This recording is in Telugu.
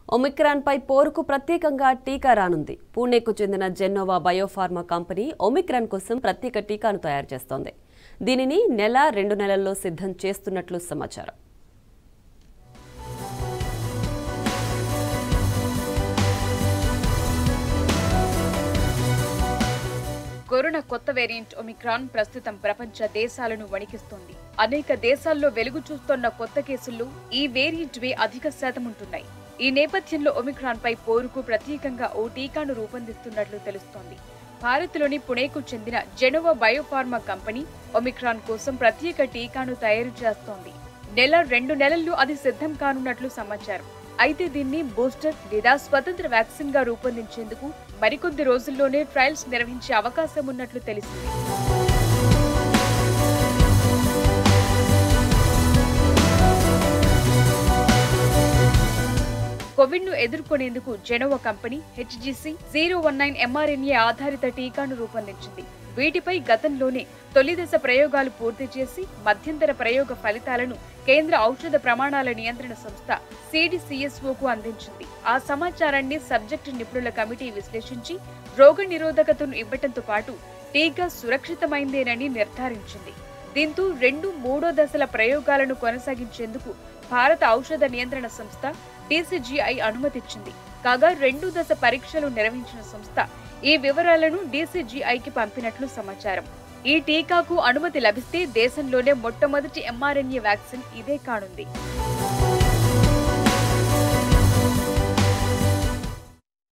ఒమిక్రాన్ పై పోరుకు ప్రత్యేకంగా టీకా రానుంది పూణేకు చెందిన జెన్నోవా బయోఫార్మా కంపెనీ ఒమిక్రాన్ కోసం ప్రత్యేక టీకాను తయారు చేస్తోంది దీనిని నెల రెండు నెలల్లో సిద్ధం చేస్తున్నట్లు సమాచారం కరోనా కొత్త వేరియంట్ ఒమిక్రాన్ ప్రస్తుతం ప్రపంచ దేశాలను వణికిస్తోంది అనేక దేశాల్లో వెలుగు చూస్తోన్న కొత్త కేసుల్లో ఈ వేరియంట్ వే అధిక శాతం ఉంటున్నాయి ఈ నేపథ్యంలో ఒమిక్రాన్ పై పోరుకు ప్రత్యేకంగా ఓ టీకాను రూపొందిస్తున్నట్లు తెలుస్తోంది భారత్లోని పుణేకు చెందిన జెనోవా బయోఫార్మా కంపెనీ ఒమిక్రాన్ కోసం ప్రత్యేక టీకాను తయారు చేస్తోంది నెల రెండు నెలల్లో అది సిద్ధం కానున్నట్లు సమాచారం అయితే దీన్ని బూస్టర్ లేదా స్వతంత్ర వ్యాక్సిన్ గా రూపొందించేందుకు మరికొద్ది రోజుల్లోనే ట్రయల్స్ నిర్వహించే అవకాశం ఉన్నట్లు తెలిసింది కోవిడ్ ను ఎదుర్కొనేందుకు Gennova company HGC zero one nine mRNA ఆధారిత టీకాను రూపొందించింది వీటిపై గతంలోనే తొలి దశ ప్రయోగాలు పూర్తి చేసి మధ్యంతర ప్రయోగ ఫలితాలను కేంద్ర ఔషధ ప్రమాణాల నియంత్రణ సంస్థ సిడిసిఎస్ఓకు అందించింది ఆ సమాచారాన్ని సబ్జెక్టు నిపుణుల కమిటీ విశ్లేషించి రోగ నిరోధకతను ఇవ్వటంతో పాటు టీకా సురక్షితమైందేనని నిర్ధారించింది దీంతో రెండు మూడో దశల ప్రయోగాలను కొనసాగించేందుకు భారత ఔషధ నియంత్రణ సంస్థ డీసీజీఐ అనుమతిచ్చింది కాగా రెండు దశ పరీక్షలు నిర్వహించిన సంస్థ ఈ వివరాలను డీసీజీఐకి పంపినట్లు సమాచారం ఈ టీకాకు అనుమతి లభిస్తే దేశంలోనే మొట్టమొదటి ఎంఆర్ఎన్ఏ వ్యాక్సిన్ ఇదే కానుంది